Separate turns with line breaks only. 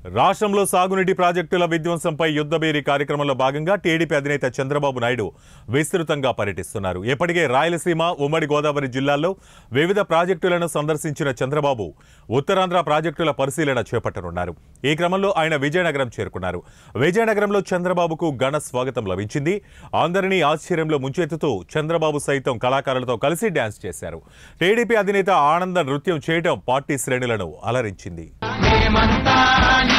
రాష్ట్రంలో సాగునీటి ప్రాజెక్టుల విధ్వంసంపై యుద్ధబేరీ కార్యక్రమంలో భాగంగా టీడీపీ అధినేత చంద్రబాబు నాయుడు విస్తృతంగా పర్యటిస్తున్నారు ఇప్పటికే రాయలసీమ ఉమ్మడి గోదావరి జిల్లాల్లో వివిధ ప్రాజెక్టులను సందర్శించిన చంద్రబాబు ఉత్తరాంధ్ర ప్రాజెక్టుల పరిశీలన చేపట్టనున్నారు ఈ క్రమంలో ఆయన విజయనగరం చేరుకున్నారు విజయనగరంలో చంద్రబాబుకు ఘన స్వాగతం లభించింది అందరినీ ఆశ్చర్యంలో ముంచెత్తుతూ చంద్రబాబు సైతం కళాకారులతో కలిసి డ్యాన్స్ చేశారు టీడీపీ అధినేత ఆనంద నృత్యం చేయడం పార్టీ శ్రేణులను అలరించింది
మేమంతా